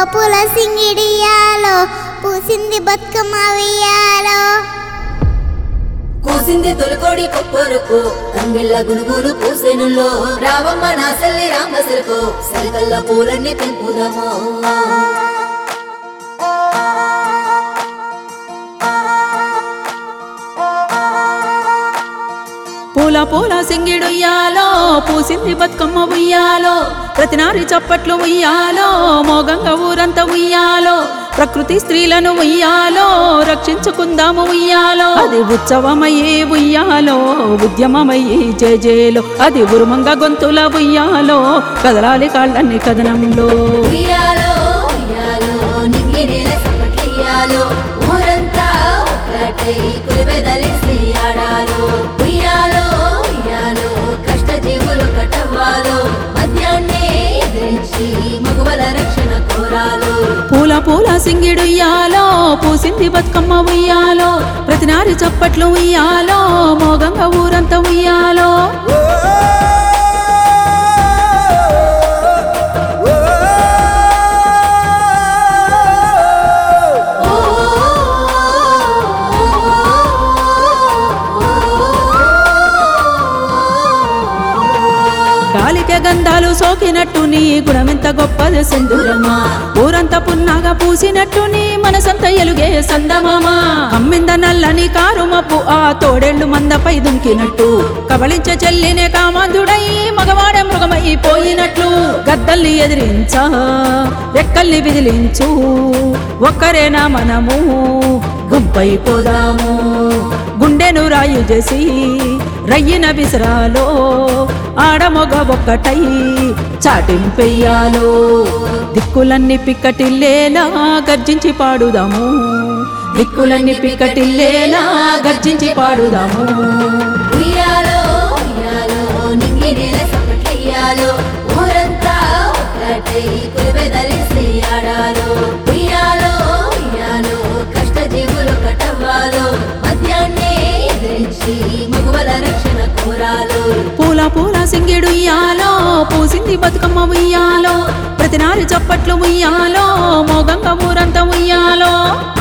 పూల సింగిడియాలో పూసింది బతుకమ్మ వెయ్యాలో కూసింది తొలికోడి కొప్పరుకు తంగిళ్ళ గునుగులు పూసెనులో రావమ్మ నా సెల్లి రామసలకు సెల్కల్ల పూలన్నీ తెంపుదము పూల పూల సింగిడుయ్యాలో పూసింది బతుకమ్మ ఉయ్యాలో ప్రతినారి చప్పట్లు ఉయ్యాలో మోగంగా ఊరంతా ఉయ్యాలో ప్రకృతి స్త్రీలను ఉయ్యాలో రక్షించుకుందాము ఉయ్యాలో అది ఉత్సవమయ్యి ఉయ్యాలో ఉద్యమమయ్యి జేజేలో అది ఉరుమంగ గొంతుల ఉయ్యాలో కదలాలి కాళ్ళన్ని కథనంలో ఉయ్యాలో ఉయ్యాలో నింగి నేల సపట్లియాలో ఊరంతా ఒక్కటై కులిబెదలిసి ఆడాలో ఉయ్యాలో ఉయ్యాలో కష్ట జీవులు కటవ్వాలో మద్యాన్నే ఎదిరించి మగువల రక్షణ కోరాలో పూల పూల సింగిడుయ్యాలో పూసింది బతుకమ్మ ఉయ్యాలో ప్రతినారి చప్పట్లు ఉయ్యాలో మోగంగా ఊరంతా ఉయ్యాలో గాలికే గంధాలు సోకినట్టు నీ గుణమెంత గొప్పది సింధురమ్మ ఊరంతా పున్నాగా పూసినట్టు నీ మనసంత ఎలుగే సందమామ అమ్మింద నల్లని కారు మప్పు ఆ తోడేళ్లు మందపై దుంకినట్టు కబళించే చెల్లినే కామాంధుడై మగవాడ మృగమై పోయినట్లు గద్దల్ని ఎదిరించా రెక్కల్ని విదిలించు ఒక్కరేనా మనము గుంపై పోదాము గుండెను రాయి చేసి రయ్యిన విసరాలో ఆడమొగ ఒక్కటై చాటింపెయ్యాలో దిక్కులన్నీ పిక్కటిల్లేలా గర్జించి పాడుదాము దిక్కులన్నీ పిక్కటిల్లేలా గర్జించి పాడుదాము ఉయ్యాలో ఉయ్యాలో నింగి నేల సపట్లియాలో ఊరంతా ఒక్కటై కులిబెదలిసి ఆడాలో ఉయ్యాలో ఉయ్యాలో కష్ట జీవులు కటవ్వాలో మద్యాన్నే ఎదిరించి మగువల రక్షణ కోరాలో పూల పూల సింగిడు ఉయ్యాలో పూసింది బతుకమ్మ ఉయ్యాలో ప్రతినారి చప్పట్లు ఉయ్యాలో మోగంగా ఊరంతా ఉయ్యాలో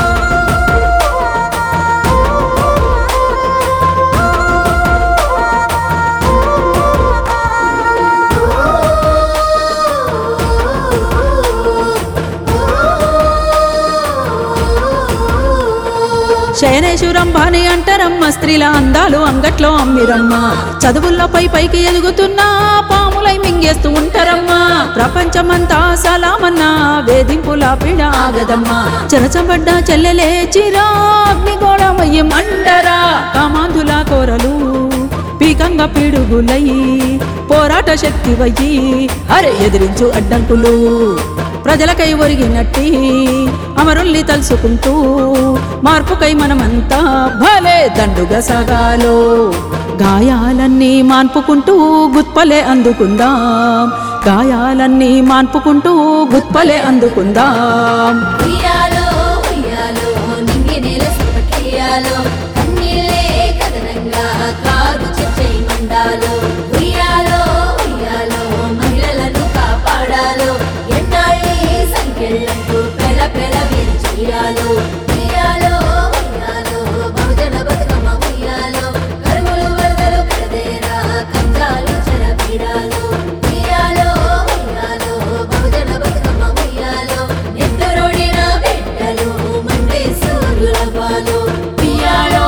శయనేశ్వరంబాని అంటారమ్మ స్త్రీల అందాలు అంగట్లో అమ్మిరమ్మ చదువుల్లో పై పైకి ఎదుగుతున్నా పాములై మింగేస్తూ ఉంటారమ్మా ప్రపంచమంతా సలామన్నా వేధింపుల పీడ ఆగదమ్మా చెరచబడ్డ చెల్లెలే చిరా అగ్నిగోళమయ్యి మండరా కామాంధుల కోరలు పీకంగా పిడుగులై పోరాట శక్తి వయ్యి అరే ఎదిరించు అడ్డంకులు ప్రజలకై ఒరిగినట్టి అమరుల్ని తలుసుకుంటూ మార్పుకై మనమంతా భలే దండుగా సాగాలో గాయాలన్నీ మాన్పుకుంటూ గుత్పలే అందుకుందాం గాయాలన్నీ మాన్పుకుంటూ గుత్పలే అందుకుందాం ఉయ్యాలో ఉయ్యాలో నింగి నేల సపట్లియాలో కన్నీళ్ళే కథనంగా కారు చెచ్చై మండాలో ఉయ్యాలో ఉయ్యాలో మహిళలను కాపాడాలో ఎన్నాళ్ళే సంఖ్యలంటూ పెల పెల విరిచేయాలో ఉయ్యాలో ఉయ్యాలో బహుజన బతుకమ్మ ఉయ్యాలో కరువులు వరదలు కడదేరా కంజాలు చెరపీడాలో ఉయ్యాలో ఉయ్యాలో బహుజన బతుకమ్మ ఉయ్యాలో ఎత్తరోడిన బిడ్డలు మండే సూర్యుల పాలు ఉయ్యాలో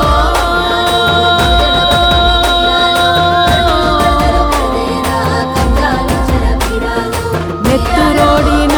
నెత్తురోడిన